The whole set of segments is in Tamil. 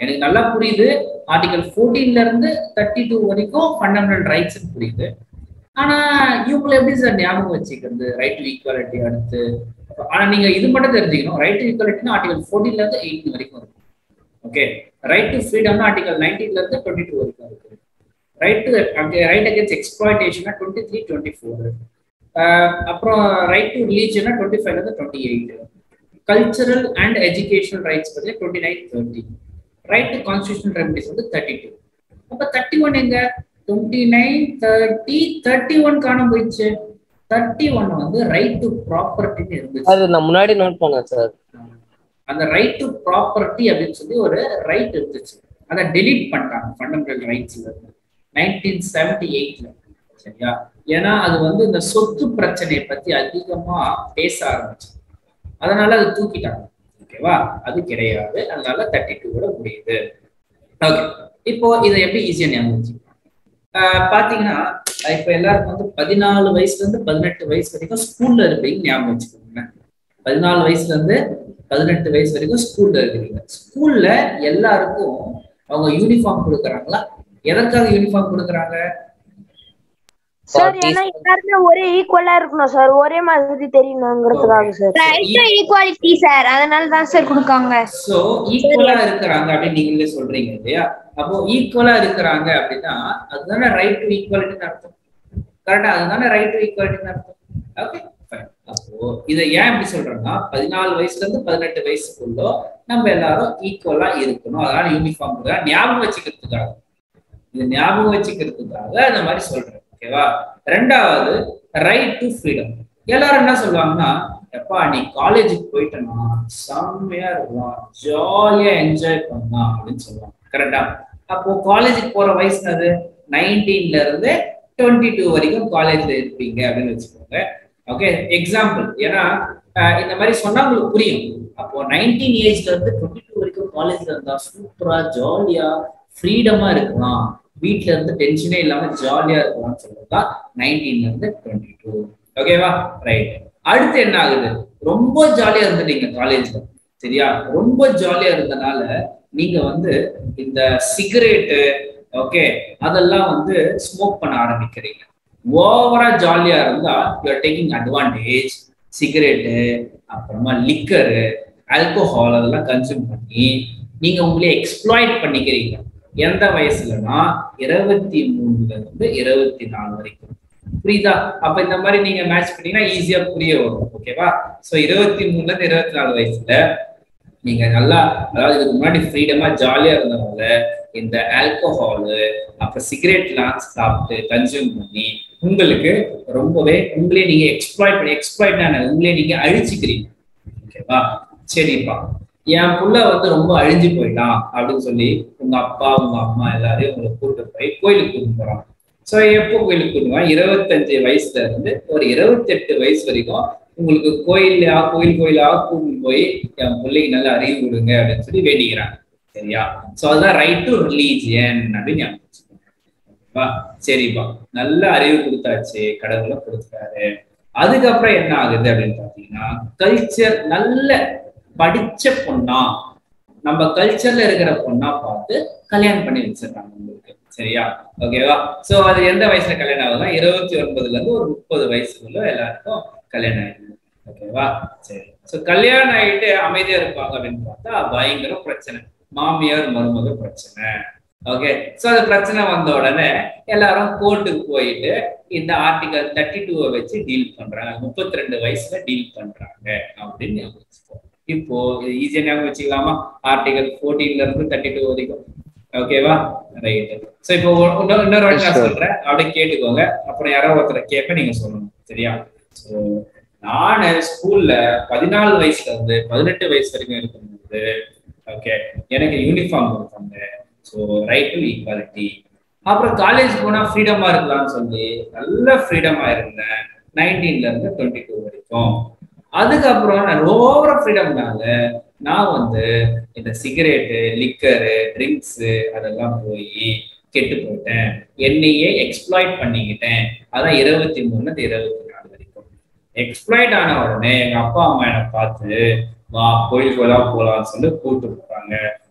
எனக்கு நல்லா புரியுது ஆர்டிகல் ஃபோர்டீன்ல இருந்து தேர்ட்டி டூ வரைக்கும் ஃபண்டமெண்டல் ரைட்ஸ் புரியுது ஆனா இவங்களை எப்படி சார் ஞாபகம் வச்சுக்கிறது ரைட் டு ஈக்குவாலிட்டி அடுத்து ஆனா நீங்க இது மட்டும் தெரிஞ்சுக்கணும் ரைட் டு ஈக்குவாலிட்டினா ஆர்டிகல் ஃபோர்டீன்ல இருந்து எயிட்டீன் வரைக்கும் இருக்கும் ஓகே ரைட் டு ஃப்ரீடம்னா ஆர்டிகல் நைன்டீன்ல இருந்து டுவெண்ட்டி டூ வரைக்கும் இருக்கு ரைட் டு ரைட் அகேன்ஸ்ட் எக்ஸ்ப்ளாய்டேஷனா டுவெண்ட்டி த்ரீ டுவெண்ட்டி ஃபோர் அப்புறம் ரைட் டு ரிலீஜனா டுவெண்ட்டி ஃபைவ்ல இருந்து twenty eight cultural and educational rights பத்தி twenty nine thirty right to constitutional remedies வந்து தேர்ட்டி டூ அப்ப தேர்ட்டி ஒன் எங்க twenty nine thirty thirty one காண போயிடுச்சு தேர்ட்டி ஒன் வந்து ரைட் டு ப்ராப்பர்ட்டின்னு இருந்துச்சு அது நான் முன்னாடி நோட் பண்ணேன் சார் அந்த ரைட் டு ப்ராப்பர்ட்டி அப்படின்னு சொல்லி ஒரு ரைட் இருந்துச்சு அதை டெலீட் பண்ணிட்டாங்க ஃபண்டமெண்டல் ரைட்ஸ்ல இருந்து நைன்டீன் செவன்டி எயிட்ல சரியா ஏன்னா அது வந்து இந்த சொத்து பிரச்சனையை பத்தி அதிகமா பேச ஆரம்பிச்சு அதனால அது தூக்கிட்டாங்க ஓகேவா அது கிடையாது அதனால தேர்ட்டி டூவோட முடியுது ஓகே இப்போ இதை எப்படி ஈஸியா ஞாபகம் வச்சுக்கலாம் ஆஹ் பாத்தீங்கன்னா இப்ப எல்லாருக்கும் வந்து பதினாலு வயசுல இருந்து பதினெட்டு வயசு வரைக்கும் ஸ்கூல்ல இருப்பீங்க ஞாபகம் வச்சுக்கோங்க பதினாலு வயசுல இருந்து பதினெட்டு வயசு வரைக்கும் ஸ்கூல்ல இருக்கிறீங்க ஸ்கூல்ல எல்லாருக்கும் அவங்க யூனிஃபார்ம் கொடுக்குறாங்களா எதற்காக யூனிஃபார்ம் கொடுக்குறாங்க சார் ஏன்னா எல்லாருமே ஒரே ஈக்குவலா இருக்கணும் சார் ஒரே மாதிரி தெரியணுங்கிறதுக்காக sir right to equality sir அதனால தான் சார் கொடுக்காங்க சோ ஈக்குவலா இருக்கிறாங்க அப்படின்னு நீங்களே சொல்றீங்க இல்லையா அப்போ ஈக்குவலா இருக்கிறாங்க அப்படின்னா அதுதானே ரைட் டு ஈக்குவாலிட்டின்னு அர்த்தம் கரெக்டா அதுதானே ரைட் டு ஈக்குவாலிட்டின்னு அர்த்தம் ஓகே அப்போ இதை ஏன் இப்படி சொல்றேன்னா பதினாலு வயசுல இருந்து பதினெட்டு வயசுக்குள்ள நம்ம எல்லாரும் ஈக்குவலா இருக்கணும் அதனால யூனிஃபார்ம் ஞாபகம் வச்சுக்கிறதுக்காக இது ஞாபகம் வச்சுக்கிறதுக்காக அந்த மாதிரி சொல்றேன் ஓகேவா ரெண்டாவது ரைட் டு ஃப்ரீடம் எல்லாரும் என்ன சொல்லுவாங்கன்னா எப்பா நீ காலேஜுக்கு போயிட்டனா செம்மையா இருக்கலாம் ஜாலியா என்ஜாய் பண்ணலாம் அப்படின்னு சொல்லுவாங்க கரெக்டா அப்போ காலேஜுக்கு போற வயசு அது நைன்டீன்ல இருந்து டுவெண்ட்டி டூ வரைக்கும் காலேஜ்ல இருப்பீங்க அப்படின்னு வச்சுக்கோங்க ஓகே எக்ஸாம்பிள் ஏன்னா அஹ் இந்த மாதிரி சொன்னா உங்களுக்கு புரியும் அப்போ நைன்டீன் ஏஜ்ல இருந்து டுவெண்ட்டி டூ வரைக்கும் காலேஜ்ல இருந்தா சூப்பரா ஜாலியா ஃப்ரீடமா இருக்கலாம் வீட்ல இருந்து டென்ஷனே இல்லாம ஜாலியா இருக்கலாம்னு சொல்றதுதான் நைன்டீன்ல இருந்து டுவெண்ட்டி டூ ஓகேவா ரைட் அடுத்து என்ன ஆகுது ரொம்ப ஜாலியா இருந்துட்டீங்க காலேஜ்ல சரியா ரொம்ப ஜாலியா இருந்தனால நீங்க வந்து இந்த சிகரெட்டு ஓகே அதெல்லாம் வந்து ஸ்மோக் பண்ண ஆரம்பிக்கிறீங்க ஓவரா ஜாலியா இருந்தா யூஆர் டேக்கிங் அட்வான்டேஜ் சிகரெட்டு அப்புறமா லிக்கரு ஆல்கோஹால் அதெல்லாம் கன்சியூம் பண்ணி நீங்க உங்களே எக்ஸ்ப்ளாய்ட் பண்ணிக்கிறீங்க எந்த வயசுலனா இருபத்தி மூணுல இருந்து இருபத்தி நாலு வரைக்கும் புரியுதா அப்ப இந்த மாதிரி நீங்க மேட்ச் பண்ணீங்கன்னா ஈஸியா புரிய வரும் ஓகேவா சோ இருபத்தி மூணுல இருந்து இருபத்தி நாலு வயசுல நீங்க நல்லா அதாவது இதுக்கு முன்னாடி ஃப்ரீடமா ஜாலியா இருந்தனால இந்த ஆல்கோஹாலு அப்புறம் சிகரெட்லாம் சாப்பிட்டு கன்சியூம் பண்ணி உங்களுக்கு ரொம்பவே உங்களே நீங்க எக்ஸ்ப்ளாய்ட் பண்ணி எக்ஸ்ப்ளாய்ட் உங்களே நீங்க அழிச்சுக்கிறீங்க ஓகேவா சரிப்பா என் புள்ள வந்து ரொம்ப அழிஞ்சு போயிட்டான் அப்படின்னு சொல்லி உங்க அப்பா உங்க அம்மா எல்லாரையும் உங்களை கூட்டு போய் கோயிலுக்கு கூட்டு போறாங்க சோ எப்போ கோயிலுக்கு கூட்டு போவாங்க இருபத்தஞ்சு வயசுல இருந்து ஒரு இருபத்தெட்டு வயசு வரைக்கும் உங்களுக்கு கோயிலா கோயில் கோயிலா கூட்டு போய் என் பிள்ளைக்கு நல்ல அறிவு கொடுங்க அப்படின்னு சொல்லி வேண்டிக்கிறாங்க சரியா சோ அதுதான் ரைட் டு ரிலீஜியன் அப்படின்னு ஞாபகம் வச்சுக்கோங்க. ஓகேவா? சரிப்பா நல்ல அறிவு கொடுத்தாச்சு கடவுளை கொடுத்துட்டாரு அதுக்கப்புறம் என்ன ஆகுது அப்படின்னு பாத்தீங்கன்னா கல்ச்சர் நல்ல படிச்ச பொண்ணா நம்ம கல்ச்சர்ல இருக்கிற பொண்ணா பார்த்து கல்யாணம் பண்ணி வச்சிருக்காங்க உங்களுக்கு சரியா ஓகேவா சோ அது எந்த வயசுல கல்யாணம் ஆகுதுன்னா இருபத்தி ஒன்பதுல இருந்து ஒரு முப்பது வயசுக்குள்ள எல்லாருக்கும் கல்யாணம் ஆயிடுது ஓகேவா சரி சோ கல்யாணம் ஆயிட்டு அமைதியா இருப்பாங்க அப்படின்னு பார்த்தா பயங்கர பிரச்சனை மாமியார் மருமக பிரச்சனை ஓகே சோ அது பிரச்சனை வந்த உடனே எல்லாரும் கோர்ட்டுக்கு போயிட்டு இந்த ஆர்டிகல் தேர்ட்டி டூவை வச்சு டீல் பண்றாங்க முப்பத்தி ரெண்டு வயசுல டீல் பண்றாங்க அப்படின்னு ஞாபகம் வச்சுக்கோ. இப்போ இது ஈஸியா ஞாபகம் வச்சுக்கலாமா ஆர்டிகல் ஃபோர்டீன்ல இருந்து தேர்ட்டி டூ வரைக்கும் ஓகேவா ரைட் சோ இப்போ ஒ- இன்னொரு இன்னொரு வாட்டி நான் Yes, sir. சொல்றேன் அப்படியே கேட்டுக்கோங்க அப்புறம் யாரோ ஒருத்தரை கேட்ப நீங்க சொல்லணும் சரியா சோ நானு ஸ்கூல்ல பதினாலு வயசுல இருந்து பதினெட்டு வயசு வரைக்கும் இருக்கும்போது ஓகே எனக்கு யூனிஃபார்ம் கொடுத்தாங்க ஸோ ரைட் டு ஈக்வாலிட்டி அப்புறம் காலேஜ் போனா ஃப்ரீடமா இருக்கலாம்னு சொல்லி நல்ல ஃப்ரீடமா இருந்தேன் நைன்டீன்ல இருந்து டுவெண்ட்டி டூ வரைக்கும் அதுக்கப்புறம் நான் ஓவர ஃப்ரீடம்னால நான் வந்து இந்த சிகரெட்டு லிக்கரு ட்ரிங்க்ஸு அதெல்லாம் போய் கெட்டு போயிட்டேன் என்னையே எக்ஸ்ப்ளாய்ட் பண்ணிக்கிட்டேன் அதான் இருபத்தி மூணுல இருபத்தி நாலு வரைக்கும் எக்ஸ்ப்ளாய்ட் ஆன உடனே எங்க அப்பா அம்மா என்னை பார்த்து வா கோயில் கோயிலா போலாம்னு சொல்லி கூப்பிட்டு போறாங்க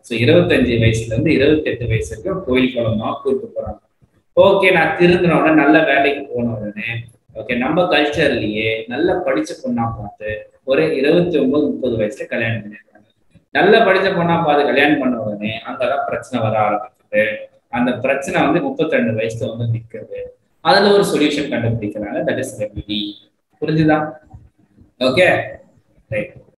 ஸோ இருபத்தஞ்சு வயசுல இருந்து இருபத்தெட்டு வயசு வரைக்கும் கோயில் குளமா கூட்டு போறாங்க ஓகே நான் திருந்தின உடனே நல்ல வேலைக்கு போன உடனே ஓகே நம்ம கல்ச்சர்லயே நல்ல படிச்ச பொண்ணா பார்த்து ஒரு இருபத்தி ஒன்பது முப்பது வயசுல கல்யாணம் பண்ணிருக்காங்க நல்ல படிச்ச பொண்ணா பார்த்து கல்யாணம் பண்ண உடனே அங்கதான் பிரச்சனை வர ஆரம்பிக்குது அந்த பிரச்சனை வந்து முப்பத்தி ரெண்டு வயசுல வந்து நிக்குது அதுல ஒரு சொல்யூஷன் கண்டுபிடிக்கிறாங்க தட் இஸ் ரெமிடி புரிஞ்சுதா ஓகே ரைட்